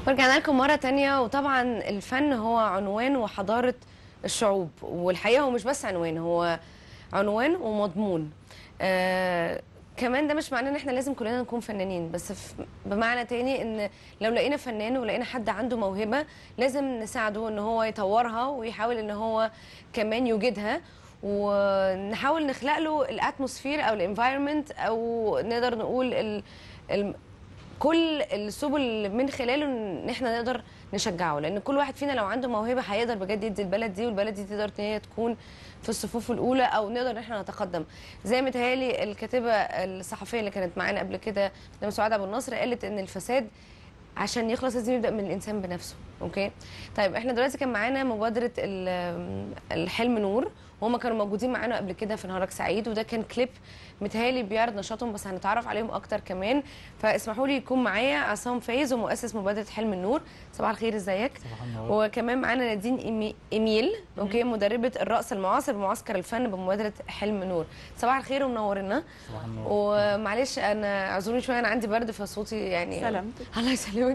ورجعنا لكم مرة تانية وطبعا الفن هو عنوان وحضارة الشعوب والحقيقة هو مش بس عنوان هو عنوان ومضمون آه كمان ده مش معناه ان احنا لازم كلنا نكون فنانين بس ف- بمعنى تاني ان لو لقينا فنان ولقينا حد عنده موهبة لازم نساعده ان هو يطورها ويحاول ان هو كمان يوجدها ونحاول نخلق له الاتموسفير او الانفايرمنت او نقدر نقول ال ال كل السبل اللي من خلاله ان احنا نقدر نشجعه لان كل واحد فينا لو عنده موهبه هيقدر بجد يدي البلد دي والبلد دي تقدر ان هي تكون في الصفوف الاولى او نقدر ان احنا نتقدم زي متهيألي الكاتبه الصحفيه اللي كانت معانا قبل كده مدام سعاد ابو النصر قالت ان الفساد عشان يخلص لازم يبدا من الانسان بنفسه اوكي طيب احنا دلوقتي كان معانا مبادره ال- الحلم نور وهم كانوا موجودين معانا قبل كده في نهارك سعيد وده كان كليب متهيألي بيعرض نشاطهم بس هنتعرف عليهم اكتر كمان فاسمحوا لي يكون معايا عصام فايز ومؤسس مبادره حلم النور صباح الخير ازيك صباح النور وكمان معانا نادين إيمي- ايميل اوكي مدربه الرقص المعاصر بمعسكر الفن بمبادره حلم نور صباح الخير ومنورنا صباح النور ومعلش انا اعذروني شويه انا عندي برد فصوتي يعني سلامتك. الله يسلمك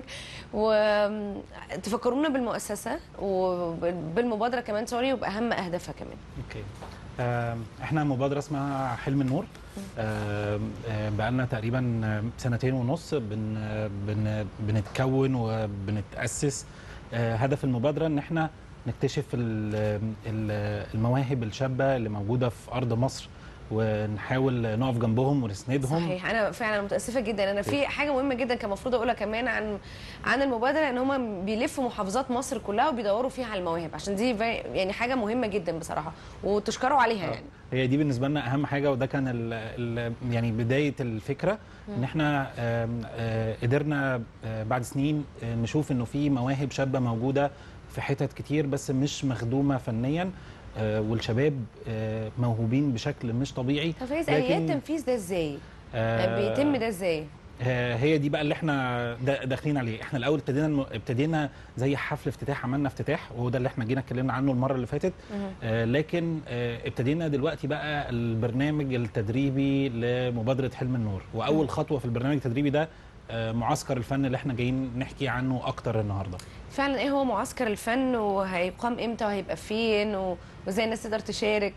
وتفكرونا بالمؤسسه وبالمبادره كمان سوري وباهم اهدافها كمان اوكي آم، احنا مبادره اسمها حلم النور آم، آم، بقالنا تقريبا آم، سنتين ونص بن بن بنتكون وبنتاسس آه، هدف المبادره ان احنا نكتشف ال- ال- المواهب الشابه اللي موجوده في ارض مصر ونحاول نقف جنبهم ونسندهم صحيح انا فعلا متاسفه جدا انا في حاجه مهمه جدا كان المفروض اقولها كمان عن عن المبادره ان هم بيلفوا محافظات مصر كلها وبيدوروا فيها على المواهب عشان دي في- يعني حاجه مهمه جدا بصراحه وتشكروا عليها يعني هي دي بالنسبه لنا اهم حاجه وده كان ال ال يعني بدايه الفكره ان احنا آم، آه، قدرنا آه، بعد سنين آه، نشوف انه في مواهب شابه موجوده في حتت كتير بس مش مخدومه فنيا آه، والشباب آه، موهوبين بشكل مش طبيعي طب فايز لكن- اليات التنفيذ ده ازاي؟ آه، بيتم ده ازاي؟ آه، هي دي بقى اللي احنا دا- داخلين عليه احنا الاول ابتدينا الم- ابتدينا زي حفل افتتاح عملنا افتتاح وهو ده اللي احنا جينا اتكلمنا عنه المره اللي فاتت آه، لكن آه، ابتدينا دلوقتي بقى البرنامج التدريبي لمبادره حلم النور واول خطوه في البرنامج التدريبي ده آه، معسكر الفن اللي احنا جايين نحكي عنه اكتر النهارده فعلا ايه هو معسكر الفن وهيقام امتى وهيبقى فين و- وازاي الناس تقدر تشارك؟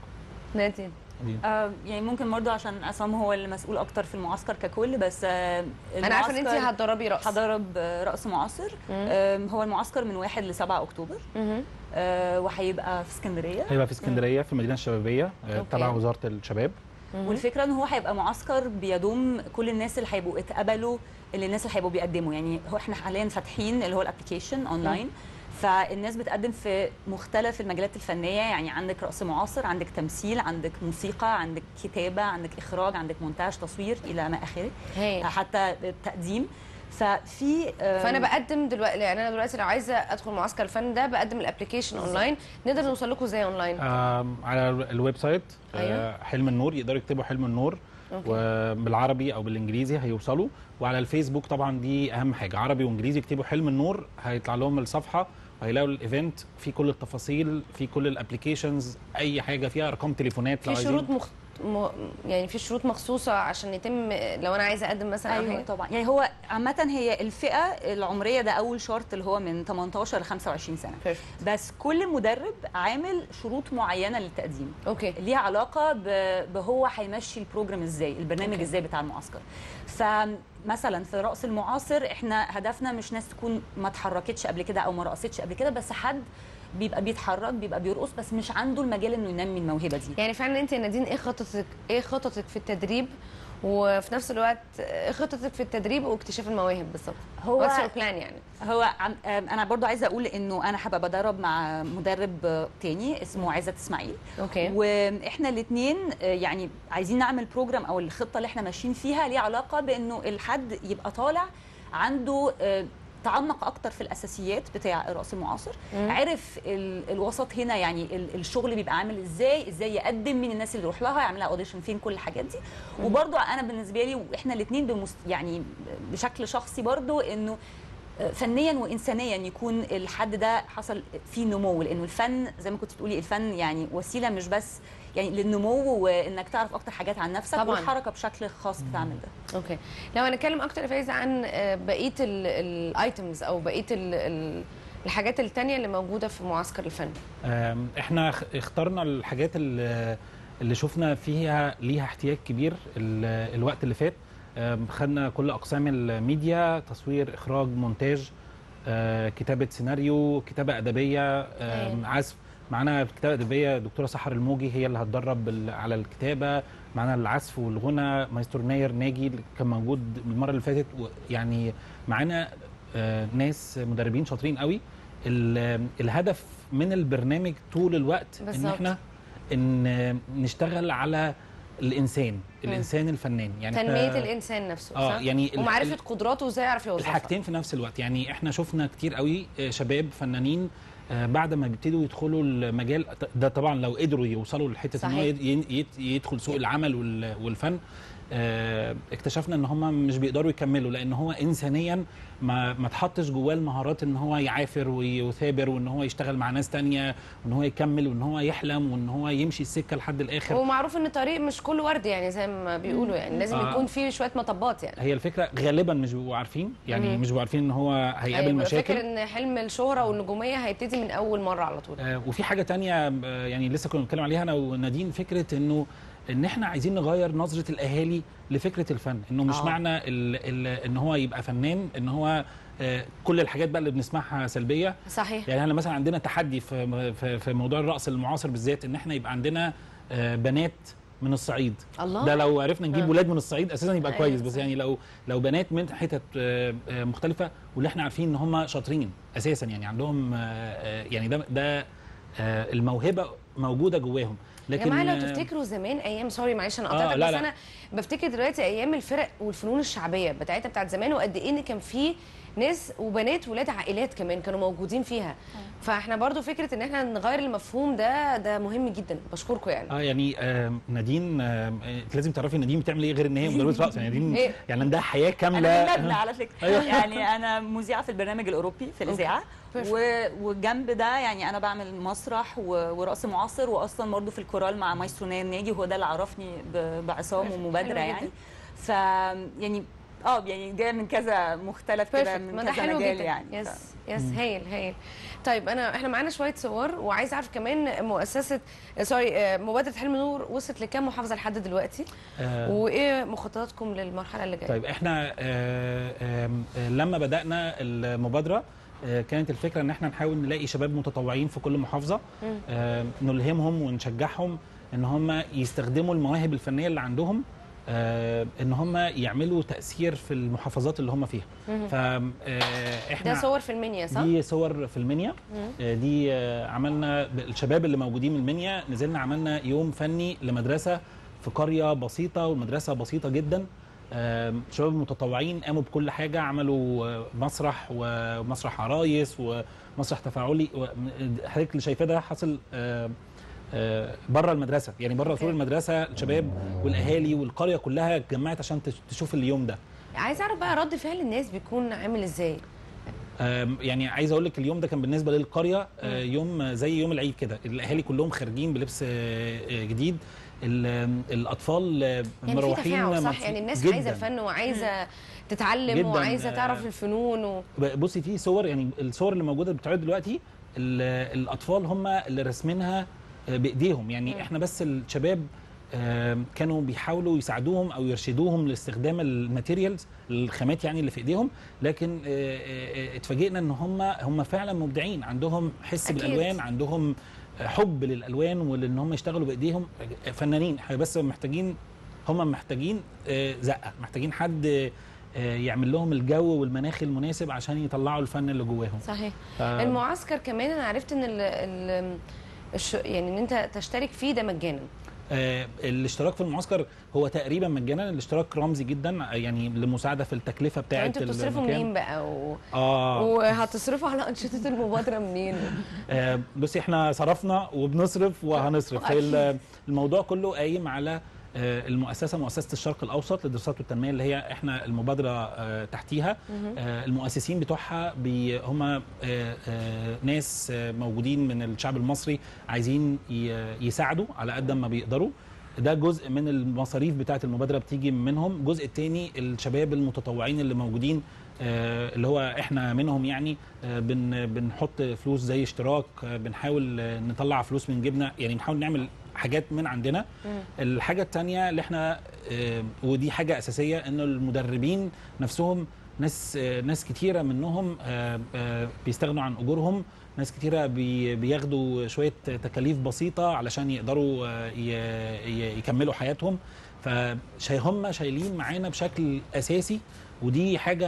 نادين دي. آه يعني ممكن برضو عشان عصام هو المسؤول اكتر في المعسكر ككل بس آه انا عارفه ان انت المعسكر هتدربي رقص هضرب آه، رقص معاصر آه هو المعسكر من 1 ل 7 اكتوبر مهم. آه وهيبقى في اسكندريه هيبقى في اسكندريه في المدينه الشبابيه آه، أوكي. تبع وزاره الشباب والفكره ان هو هيبقى معسكر بيضم كل الناس اللي هيبقوا اتقبلوا اللي الناس اللي هيبقوا بيقدموا يعني هو احنا حاليا فاتحين اللي هو الابلكيشن اونلاين فالناس بتقدم في مختلف المجالات الفنيه يعني عندك رقص معاصر عندك تمثيل عندك موسيقى عندك كتابه عندك اخراج عندك مونتاج تصوير الى ما اخره هاي حتى التقديم ففي آم، فانا بقدم دلوقتي يعني انا دلوقتي لو عايزه ادخل معسكر الفن ده بقدم الابلكيشن اونلاين نقدر نوصل لكم ازاي اونلاين؟ آم، على الويب سايت آه، أيوة. حلم النور يقدروا يكتبوا حلم النور أوكي. وبالعربي او بالانجليزي هيوصلوا وعلى الفيسبوك طبعا دي اهم حاجه عربي وانجليزي يكتبوا حلم النور هيطلع لهم الصفحه وهيلاقوا الايفنت في كل التفاصيل في كل الابلكيشنز اي حاجه فيها ارقام تليفونات لو في عايزين. شروط مخ... م... يعني في شروط مخصوصه عشان يتم لو انا عايزه اقدم مثلا أو ايوه حاجة؟ طبعا يعني هو عامه هي الفئه العمريه ده اول شرط اللي هو من 18 ل 25 سنه Perfect. بس كل مدرب عامل شروط معينه للتقديم اوكي ليها علاقه ب- بهو هيمشي البروجرام ازاي البرنامج أوكي. ازاي بتاع المعسكر فمثلا في رقص المعاصر احنا هدفنا مش ناس تكون ما اتحركتش قبل كده او ما رقصتش قبل كده بس حد بيبقى بيتحرك بيبقى بيرقص بس مش عنده المجال انه ينمي الموهبه دي يعني فعلا انت يا نادين ايه خططك ايه خططك في التدريب وفي نفس الوقت ايه خططك في التدريب واكتشاف المواهب بالظبط هو What's your plan يعني هو عم آم، انا برضو عايزه اقول انه انا حابه بدرب مع مدرب آه، تاني اسمه عزت اسماعيل اوكي واحنا الاثنين يعني عايزين نعمل بروجرام او الخطه اللي احنا ماشيين فيها ليها علاقه بانه الحد يبقى طالع عنده آه، تعمق اكتر في الاساسيات بتاع الرقص المعاصر مم. عرف ال- الوسط هنا يعني ال- الشغل بيبقى عامل ازاي ازاي يقدم مين الناس اللي يروح لها يعملها اوديشن فين كل الحاجات دي وبرضو انا بالنسبه لي واحنا الاثنين بمست... يعني بشكل شخصي برضو انه فنيا وانسانيا يكون الحد ده حصل فيه نمو لانه الفن زي ما كنت بتقولي الفن يعني وسيله مش بس يعني للنمو وانك تعرف اكتر حاجات عن نفسك طبعاً. والحركه بشكل خاص بتعمل ده اوكي لو هنتكلم اكتر يا فايز عن آه، بقيه الايتمز او بقيه ال- ال- الحاجات التانية اللي موجوده في معسكر الفن آم، احنا خ- اخترنا الحاجات اللي اللي شفنا فيها ليها احتياج كبير ال- الوقت اللي فات آم، خدنا كل اقسام الميديا تصوير اخراج مونتاج آه، كتابه سيناريو كتابه ادبيه آم، أيوة. عزف معانا في الكتابه الادبيه دكتوره سحر الموجي هي اللي هتدرب ال- على الكتابه معانا العزف والغنى مايسترو ناير ناجي اللي كان موجود المره اللي فاتت و- يعني معانا آه، ناس مدربين شاطرين قوي ال- الهدف من البرنامج طول الوقت ان بالظبط. احنا ان نشتغل على الانسان الانسان الفنان يعني إحنا- تنميه الانسان نفسه اه صح؟ يعني ال- ومعرفه ال- قدراته وازاي يعرف يوظفها الحاجتين في نفس الوقت يعني احنا شفنا كتير قوي آه، شباب فنانين آه، بعد ما بيبتدوا يدخلوا المجال ده طبعا لو قدروا يوصلوا لحته ان هو صحيح. يد- يد- يدخل سوق العمل وال- والفن آه، اكتشفنا ان هم مش بيقدروا يكملوا لان هو انسانيا ما ما تحطش جواه المهارات ان هو يعافر ويثابر وان هو يشتغل مع ناس تانية وان هو يكمل وان هو يحلم وان هو يمشي السكه لحد الاخر ومعروف ان الطريق مش كله ورد يعني زي ما بيقولوا يعني لازم آه. يكون فيه شويه مطبات يعني هي الفكره غالبا مش بيبقوا عارفين يعني مم. مش بيبقوا عارفين ان هو هيقابل أيوة، مشاكل فاكر ان حلم الشهره والنجوميه هيبتدي من اول مره على طول آه، وفي حاجه تانية آه، يعني لسه كنا بنتكلم عليها انا ونادين فكره انه ان احنا عايزين نغير نظره الاهالي لفكره الفن انه مش آه. معنى ال ال ان هو يبقى فنان ان هو آه، كل الحاجات بقى اللي بنسمعها سلبيه صحيح يعني احنا مثلا عندنا تحدي في في, في موضوع الرقص المعاصر بالذات ان احنا يبقى عندنا آه، بنات من الصعيد الله ده لو عرفنا نجيب آه. ولاد من الصعيد اساسا يبقى أيوة كويس بس صح. يعني لو لو بنات من حتت آه، آه، مختلفه واللي احنا عارفين ان هم شاطرين اساسا يعني عندهم آه، آه، يعني ده ده آه، الموهبه موجوده جواهم يا لكن جماعه لو آه، تفتكروا زمان ايام سوري معلش انا آه، قطعتك لا، بس لا. انا بفتكر دلوقتي ايام الفرق والفنون الشعبيه بتاعتها بتاعت زمان وقد ايه ان كان في ناس وبنات ولاد عائلات كمان كانوا موجودين فيها فاحنا برضو فكره ان احنا نغير المفهوم ده ده مهم جدا بشكركم يعني اه يعني آه نادين آه لازم تعرفي نادين بتعمل ايه غير ان هي مدرسه رقص يعني نادين إيه؟ يعني عندها حياه كامله انا من مبنى على فكره أيوة. يعني انا مذيعه في البرنامج الاوروبي في الاذاعه Perfect. و- وجنب ده يعني انا بعمل مسرح و- ورقص معاصر واصلا برضه في الكورال مع مايسترو ناير ناجي وهو ده اللي عرفني ب- بعصام Perfect. ومبادره حلو يعني جدا. ف يعني اه يعني جايه من كذا مختلف كده بيرفكت من ما ده كذا حلو مجال جدا يعني يس ف- يس هايل هايل طيب انا احنا معانا شويه صور وعايز اعرف كمان مؤسسه سوري آه، مبادره حلم نور وصلت لكام محافظه لحد دلوقتي آه وايه مخططاتكم للمرحله اللي جايه طيب احنا آه، آم، آه، لما بدانا المبادره آه، كانت الفكره ان احنا نحاول نلاقي شباب متطوعين في كل محافظه مم. آه، نلهمهم ونشجعهم ان هم يستخدموا المواهب الفنيه اللي عندهم آه، ان هم يعملوا تاثير في المحافظات اللي هم فيها مهم. فاحنا ده صور في المنيا صح؟ دي صور في المنيا مم. آه، دي آه، عملنا الشباب اللي موجودين من المنيا نزلنا عملنا يوم فني لمدرسه في قريه بسيطه والمدرسه بسيطه جدا آم، شباب متطوعين قاموا بكل حاجه عملوا آه، مسرح ومسرح عرايس ومسرح تفاعلي و- حضرتك اللي شايفاه ده حاصل بره المدرسه يعني بره سور أوكي. المدرسه الشباب والاهالي والقريه كلها اتجمعت عشان تش- تشوف اليوم ده عايز اعرف بقى رد فعل الناس بيكون عامل ازاي؟ آم، يعني عايز اقول لك اليوم ده كان بالنسبه للقريه آه، يوم زي يوم العيد كده الاهالي كلهم خارجين بلبس آه، آه، جديد ال- الاطفال آه، يعني في مروحين تفاعل صح مبسوط- يعني الناس جداً. عايزه الفن وعايزه تتعلم جداً. وعايزه آه، تعرف الفنون و... بصي في صور يعني الصور اللي موجوده بتعرض دلوقتي ال- الاطفال هم اللي راسمينها آه، بايديهم يعني مم. احنا بس الشباب آم، كانوا بيحاولوا يساعدوهم او يرشدوهم لاستخدام الماتيريالز الخامات يعني اللي في ايديهم لكن آه، آه، آه، اتفاجئنا ان هم هم فعلا مبدعين عندهم حس أكيد. بالالوان عندهم حب للالوان ولان هم يشتغلوا بايديهم فنانين احنا بس محتاجين هم محتاجين آه، زقه محتاجين حد آه، يعمل لهم الجو والمناخ المناسب عشان يطلعوا الفن اللي جواهم صحيح ف- المعسكر كمان انا عرفت ان ال... ال... الش... يعني ان انت تشترك فيه ده مجانا آه، الاشتراك في المعسكر هو تقريبا مجانا الاشتراك رمزي جدا آه، يعني لمساعده في التكلفه طب بتاعه انتوا بتصرفوا المكان. منين بقى و... اه وهتصرفوا على انشطه المبادره منين؟ آه، بصي احنا صرفنا وبنصرف وهنصرف أكيد. فال- الموضوع كله قايم على آه، المؤسسه مؤسسه الشرق الاوسط للدراسات والتنميه اللي هي احنا المبادره آه، تحتيها آه، المؤسسين بتوعها بي هم آه، آه، ناس آه، موجودين من الشعب المصري عايزين ي- يساعدوا على قد ما بيقدروا ده جزء من المصاريف بتاعه المبادره بتيجي منهم الجزء الثاني الشباب المتطوعين اللي موجودين آه، اللي هو احنا منهم يعني آه، بن بنحط فلوس زي اشتراك آه، بنحاول آه، نطلع فلوس من جيبنا يعني بنحاول نعمل حاجات من عندنا الحاجه الثانيه اللي احنا آه، ودي حاجه اساسيه ان المدربين نفسهم ناس آه، ناس كتيره منهم آه، آه، بيستغنوا عن اجورهم ناس كتيره بي- بياخدوا شويه تكاليف بسيطه علشان يقدروا آه، ي- ي- يكملوا حياتهم فهم شايلين معانا بشكل اساسي ودي حاجه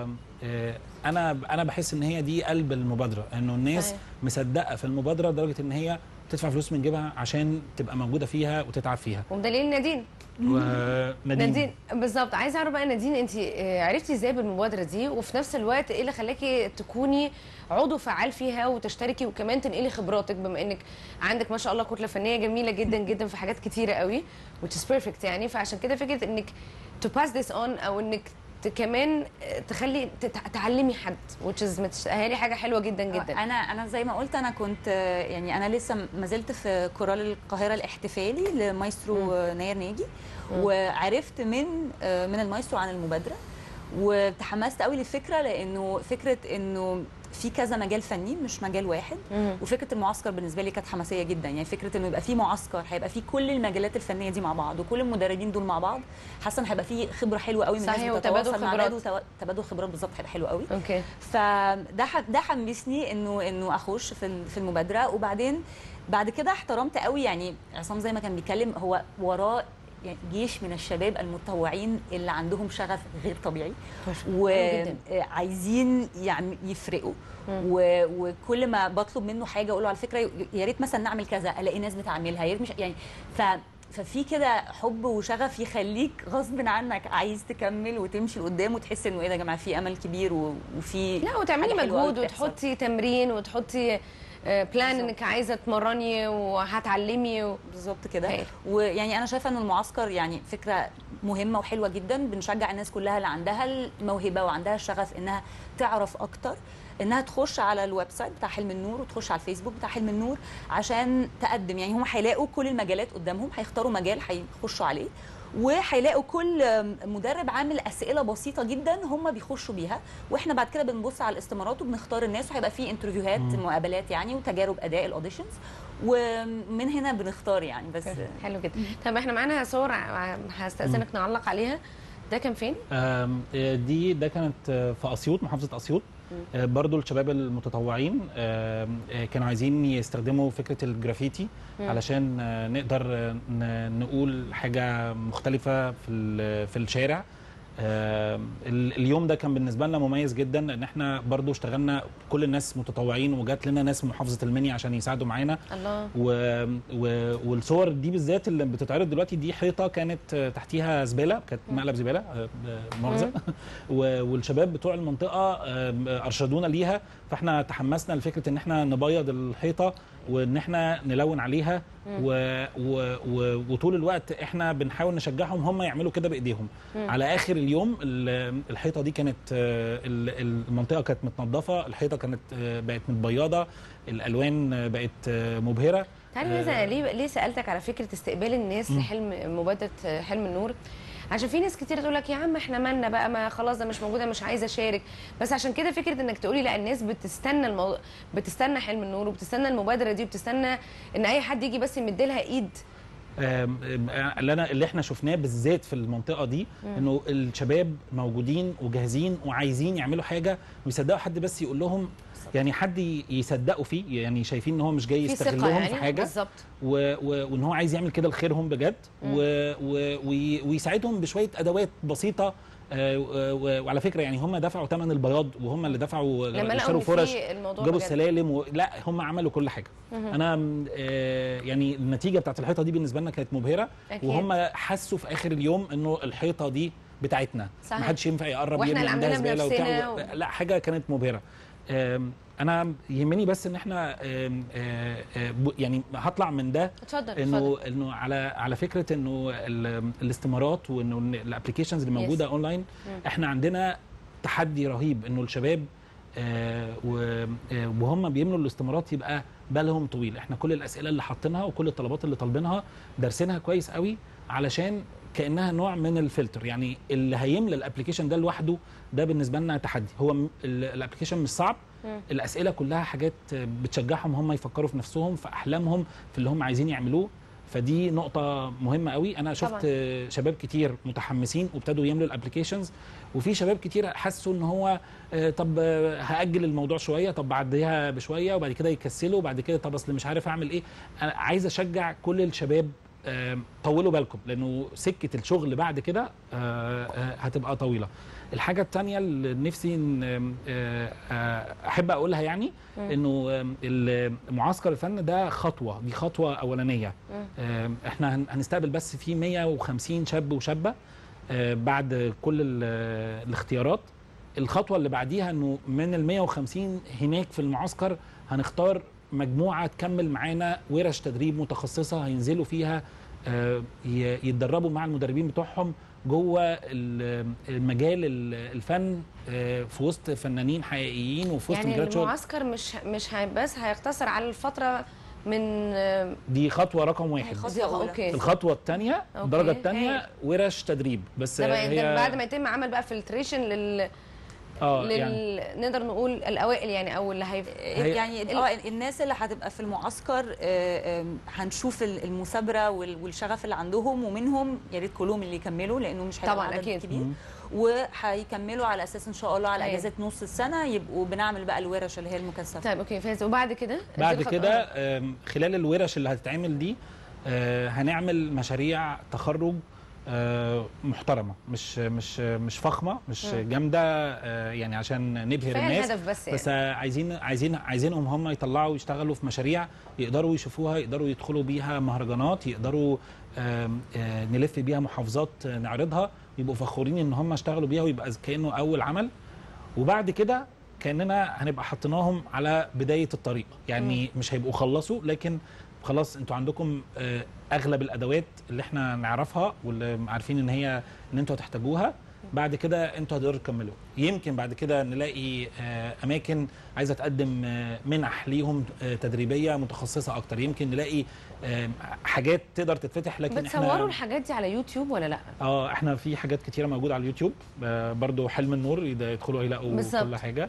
آه، انا انا بحس ان هي دي قلب المبادره انه الناس صحيح. مصدقه في المبادره لدرجه ان هي تدفع فلوس من جيبها عشان تبقى موجوده فيها وتتعب فيها ومدليل نادين ونادين نادين بالظبط عايزه اعرف بقى نادين انت آه، عرفتي ازاي بالمبادره دي وفي نفس الوقت ايه اللي خلاكي تكوني عضو فعال فيها وتشتركي وكمان تنقلي خبراتك بما انك عندك ما شاء الله كتله فنيه جميله جدا جدا في حاجات كتيره قوي which is perfect يعني فعشان كده فكره انك to pass this on او انك ت- كمان آه، تخلي تتع- تعلمي حد which is متهيألي حاجه حلوه جدا جدا انا انا زي ما قلت انا كنت آه، يعني انا لسه ما زلت في كورال القاهره الاحتفالي لمايسترو آه، ناير ناجي وعرفت من آه، من المايسترو عن المبادره وتحمست قوي للفكره لانه فكره انه في كذا مجال فني مش مجال واحد مم. وفكره المعسكر بالنسبه لي كانت حماسيه جدا يعني فكره انه يبقى في معسكر هيبقى في كل المجالات الفنيه دي مع بعض وكل المدربين دول مع بعض حاسه ان هيبقى في خبره حلوه قوي من صحيح، الناس وتبادل بتتواصل مع خبرات. بعض وتوا- تبادل خبرات بالظبط هيبقى حلو قوي اوكي فده ح- ده حمسني انه انه اخش في ال- في المبادره وبعدين بعد كده احترمت قوي يعني عصام زي ما كان بيتكلم هو وراه يعني جيش من الشباب المتطوعين اللي عندهم شغف غير طبيعي حلو جدا. وعايزين يعني يفرقوا و- وكل ما بطلب منه حاجه اقول له على فكره يا ريت مثلا نعمل كذا الاقي ناس بتعملها يا ريت مش يعني ف ففي كده حب وشغف يخليك غصب عنك عايز تكمل وتمشي لقدام وتحس انه ايه ده يا جماعه في امل كبير و- وفي لا وتعملي حاجة حلوة أوي مجهود بتحصل. وتحطي تمرين وتحطي بلان بالظبط. انك عايزه تمرني وهتعلمي و... بالظبط كده هايل. ويعني انا شايفه ان المعسكر يعني فكره مهمه وحلوه جدا بنشجع الناس كلها اللي عندها الموهبه وعندها الشغف انها تعرف اكتر انها تخش على الويب سايت بتاع حلم النور وتخش على الفيسبوك بتاع حلم النور عشان تقدم يعني هم هيلاقوا كل المجالات قدامهم هيختاروا مجال هيخشوا عليه وهيلاقوا كل مدرب عامل اسئله بسيطه جدا هم بيخشوا بيها واحنا بعد كده بنبص على الاستمارات وبنختار الناس وهيبقى في انترفيوهات مقابلات يعني وتجارب اداء الاوديشنز ومن هنا بنختار يعني بس حلو جدا طب احنا معانا صور ع- هستاذنك نعلق عليها ده كان فين؟ آم، آه، دي ده كانت آه، في اسيوط محافظه اسيوط آه، برضو الشباب المتطوعين آم، آه، كانوا عايزين يستخدموا فكره الجرافيتي علشان آه، نقدر آه، ن- نقول حاجه مختلفه في ال- في الشارع آم، ال- اليوم ده كان بالنسبه لنا مميز جدا لان احنا برضو اشتغلنا كل الناس متطوعين وجات لنا ناس من محافظه المنيا عشان يساعدوا معانا الله و... و... والصور دي بالذات اللي بتتعرض دلوقتي دي حيطه كانت آه، تحتيها زباله كانت مقلب زباله آه، ب- مؤاخذه و... والشباب بتوع المنطقه آه، ارشدونا ليها فاحنا تحمسنا لفكره ان احنا نبيض الحيطه وان احنا نلون عليها و... و... و... وطول الوقت احنا بنحاول نشجعهم هم يعملوا كده بايديهم على اخر اليوم ال- الحيطه دي كانت آه، ال- المنطقه كانت متنظفه الحيطه كانت آه، بقت متبيضه الالوان آه، بقت آه، مبهره تعالي آه. مثلا ليه ليه سالتك على فكره استقبال الناس لحلم مبادره حلم النور عشان في ناس كتير تقول لك يا عم احنا مالنا بقى ما خلاص ده مش موجوده مش عايزه اشارك بس عشان كده فكره انك تقولي لا الناس بتستنى المو... بتستنى حلم النور وبتستنى المبادره دي وبتستنى ان اي حد يجي بس يمد لها ايد آم، آم، اللي انا اللي احنا شفناه بالذات في المنطقه دي انه الشباب موجودين وجاهزين وعايزين يعملوا حاجه ويصدقوا حد بس يقول لهم يعني حد ي- يصدقوا فيه يعني شايفين ان هو مش جاي في ثقه يستغلهم يعني في حاجه بالظبط و... و... وان هو عايز يعمل كده لخيرهم بجد و... و... وي... ويساعدهم بشويه ادوات بسيطه آه، و... وعلى فكره يعني هم دفعوا ثمن البياض وهم اللي دفعوا لما لقوا اشتروا ان فرش في الموضوع جابوا بجد. السلالم و... لا هم عملوا كل حاجه انا م- آه، يعني النتيجه بتاعت الحيطه دي بالنسبه لنا كانت مبهره أكيد. وهم حسوا في اخر اليوم انه الحيطه دي بتاعتنا صحيح. ما حدش ينفع يقرب وإحنا يرمي اللي عندها عاملينها زباله بنفسنا وبتاع و- لا حاجه كانت مبهره آم، انا يهمني بس ان احنا آم، آه، آه، ب- يعني هطلع من ده اتفضل انه اتفضل انه على على فكره انه ال- الاستمارات وانه الابلكيشنز اللي موجوده اونلاين احنا عندنا تحدي رهيب انه الشباب آه، و- آه، وهم بيملوا الاستمارات يبقى بالهم طويل احنا كل الاسئله اللي حاطينها وكل الطلبات اللي طالبينها دارسينها كويس قوي علشان كانها نوع من الفلتر يعني اللي هيملى الابلكيشن ده لوحده ده بالنسبه لنا تحدي هو م- ال- الابلكيشن مش صعب مم. الاسئله كلها حاجات بتشجعهم هم يفكروا في نفسهم في احلامهم في اللي هم عايزين يعملوه فدي نقطة مهمة قوي أنا شفت طبعاً. شباب كتير متحمسين وابتدوا يملوا الابلكيشنز وفي شباب كتير حسوا ان هو آه، طب آه، هاجل الموضوع شويه طب بعديها بشويه وبعد كده يكسلوا وبعد كده طب اصل مش عارف اعمل ايه انا عايز اشجع كل الشباب آه، طولوا بالكم لانه سكه الشغل بعد كده آه، آه، هتبقى طويله الحاجه الثانيه اللي نفسي إن، آه، آه، احب اقولها يعني انه آم، ال- معسكر الفن ده خطوه دي خطوه اولانيه آم، احنا هن- هنستقبل بس في 150 شاب وشابه آه، بعد كل ال- الاختيارات الخطوه اللي بعديها انه من ال 150 هناك في المعسكر هنختار مجموعه تكمل معانا ورش تدريب متخصصه هينزلوا فيها آه، ي- يتدربوا مع المدربين بتوعهم جوه ال- المجال ال- الفن آه، في وسط فنانين حقيقيين وفي وسط يعني مجالات شغل المعسكر مش مش هي- بس هيقتصر على الفتره من آه، دي خطوه رقم واحد خطوة دي- أولى. اوكي الخطوه الثانيه أوكي، الدرجه هايل. الثانيه ورش تدريب بس ده, بقى- هي ده بعد ما يتم عمل بقى فلتريشن لل, اه لل... يعني نقدر نقول الاوائل يعني او اللي هي هي- يعني ال- اه الناس اللي هتبقى في المعسكر آه، آم، هنشوف ال- المثابره وال- والشغف اللي عندهم ومنهم يا ريت كلهم اللي يكملوا لانه مش هيبقى طبعاً عدد أكيد. كبير مم. وهيكملوا على اساس ان شاء الله على أيوة. اجازه نص السنه يبقوا بنعمل بقى الورش اللي هي المكثفه طيب اوكي فاز وبعد كده بعد دي الخط- كده آه. آم، خلال الورش اللي هتتعمل دي آه، هنعمل مشاريع تخرج آه، محترمه مش مش مش فخمه مش مم. جامده آه، يعني عشان نبهر كفايه الناس الهدف بس يعني بس آه، عايزين عايزين عايزينهم هم يطلعوا يشتغلوا في مشاريع يقدروا يشوفوها يقدروا يدخلوا بيها مهرجانات يقدروا آم، آه، نلف بيها محافظات آه، نعرضها يبقوا فخورين ان هم اشتغلوا بيها ويبقى كانه اول عمل وبعد كده كاننا هنبقى حطيناهم على بدايه الطريق يعني مش هيبقوا خلصوا لكن خلاص انتوا عندكم آه، اغلب الادوات اللي احنا نعرفها واللي عارفين ان هي ان انتوا هتحتاجوها بعد كده انتوا هتقدروا تكملوا يمكن بعد كده نلاقي آه، اماكن عايزه تقدم آه، منح ليهم آه، تدريبيه متخصصه اكتر يمكن نلاقي آه، حاجات تقدر تتفتح لكن بتصوروا احنا الحاجات دي على يوتيوب ولا لا اه احنا في حاجات كتيره موجوده على اليوتيوب آه برضو حلم النور يد- يدخلوا يلاقوا بالظبط. كل حاجه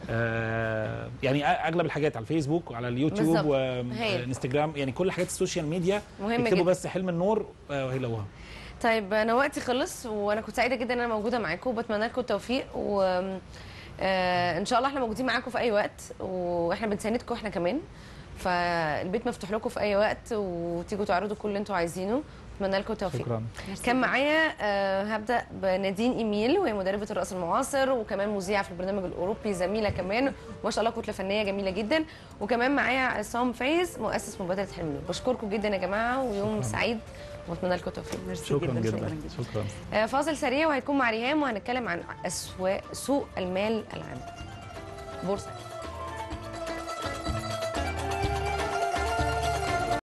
آه يعني أ- اغلب الحاجات على الفيسبوك وعلى اليوتيوب بالظبط. هايل. وانستجرام يعني كل حاجات السوشيال ميديا مهمه اكتبوا جدا بس حلم النور آه وهيلاقوها طيب انا وقتي خلص وانا كنت سعيده جدا ان انا موجوده معاكم وبتمنى لكم التوفيق و آه، ان شاء الله احنا موجودين معاكم في اي وقت واحنا بنساندكم احنا كمان فالبيت مفتوح لكم في اي وقت وتيجوا تعرضوا كل اللي انتوا عايزينه اتمنى لكم التوفيق شكرا كان معايا آه، هبدا بنادين ايميل وهي مدربه الرقص المعاصر وكمان مذيعه في البرنامج الاوروبي زميله كمان ما شاء الله كتله فنيه جميله جدا وكمان معايا عصام فايز مؤسس مبادره حلم النور بشكركم جدا يا جماعه ويوم شكراً. سعيد واتمنى لكم التوفيق ميرسي شكرا جدا جدا شكرا جدا شكرا آه، فاصل سريع وهيكون مع ريهام وهنتكلم عن اسواق سوق المال العام بورصه